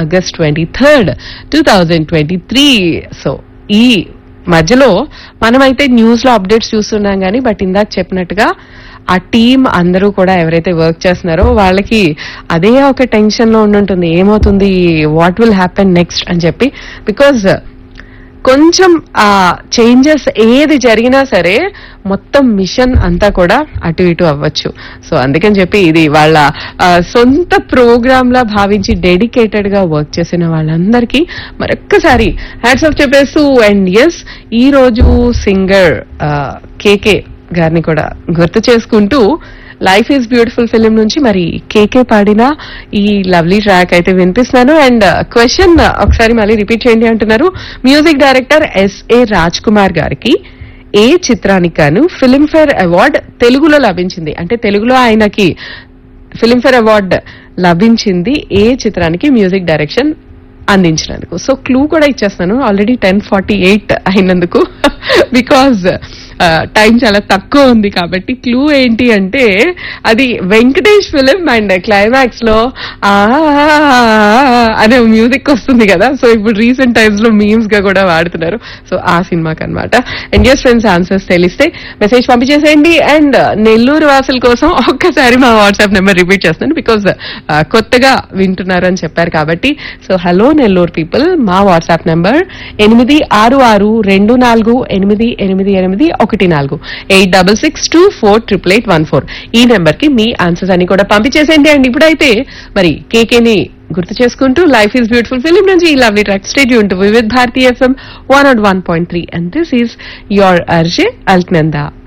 August twenty third two thousand twenty three so ఈ మధ్యలో మనమైతే న్యూస్ లో అప్డేట్స్ చూస్తున్నాం కానీ బట్ ఇందాక చెప్పినట్టుగా ఆ టీం అందరూ కూడా ఎవరైతే వర్క్ చేస్తున్నారో వాళ్ళకి అదే ఒక టెన్షన్ లో ఉండుంటుంది ఏమవుతుంది వాట్ విల్ హ్యాపెన్ నెక్స్ట్ అని చెప్పి బికాజ్ కొంచెం ఆ చేంజెస్ ఏది జరిగినా సరే మొత్తం మిషన్ అంతా కూడా అటు ఇటు అవ్వచ్చు సో అందుకని చెప్పి ఇది వాళ్ళ ఆ, సొంత ప్రోగ్రామ్ లా భావించి డెడికేటెడ్ గా వర్క్ చేసిన వాళ్ళందరికీ మరొక్కసారి హ్యాట్స్ ఆఫ్ చెప్పేస్తూ అండ్ ఎస్ ఈ రోజు సింగర్ కేకే గారిని కూడా గుర్తు చేసుకుంటూ లైఫ్ ఈజ్ బ్యూటిఫుల్ ఫిలిం నుంచి మరి కేకే పాడిన ఈ లవ్లీ ట్రాక్ అయితే వినిపిస్తున్నాను అండ్ క్వశ్చన్ ఒకసారి మళ్ళీ రిపీట్ చేయండి అంటున్నారు music director SA Raj Kumar గారికి ఏ చిత్రానికి గాను ఫిల్మ్ఫేర్ అవార్డ్ తెలుగులో లభించింది అంటే తెలుగులో ఆయనకి ఫిల్మ్ఫేర్ అవార్డ్ లభించింది ఏ చిత్రానికి మ్యూజిక్ డైరెక్షన్ అందించినందుకు సో క్లూ కూడా ఇచ్చేస్తాను ఆల్రెడీ టెన్ ఫార్టీ ఎయిట్ అయినందుకు బికాజ్ టైం చాలా తక్కువ ఉంది కాబట్టి క్లూ ఏంటి అంటే అది వెంకటేష్ ఫిలిం అండ్ క్లైమాక్స్ లో ఆ అనే మ్యూజిక్ వస్తుంది కదా సో ఇప్పుడు రీసెంట్ టైమ్స్ లో మీమ్స్ గా కూడా వాడుతున్నారు సో ఆ సినిమాకి అనమాట అండ్ ఎస్ ఫ్రెండ్స్ ఆన్సర్స్ తెలిస్తే మెసేజ్ పంపించేసేయండి అండ్ నెల్లూరు వాసుల కోసం ఒక్కసారి మా వాట్సాప్ నెంబర్ రిపీట్ చేస్తున్నాను బికాజ్ కొత్తగా వింటున్నారు అని చెప్పారు కాబట్టి సో హలో నెల్లూరు పీపుల్ మా వాట్సాప్ నెంబర్ ఎనిమిది ఆరు ఆరు రెండు నాలుగు ఎనిమిది ఎనిమిది ఎనిమిది ఒకటి నాలుగు eight double six two four triple eight one four ఈ నెంబర్ కి మీ ఆన్సర్స్ అన్ని కూడా పంపించేసేయండి అండ్ ఇప్పుడైతే మరి కేకేని గుర్తు చేసుకుంటూ లైఫ్ ఈజ్ బ్యూటిఫుల్ ఫిలిం నుంచి ఈ లవ్లీ ట్రాక్ స్టేడియో ఉంటుంది with Bharati FM one not one point three and this is your RJ Alaknanda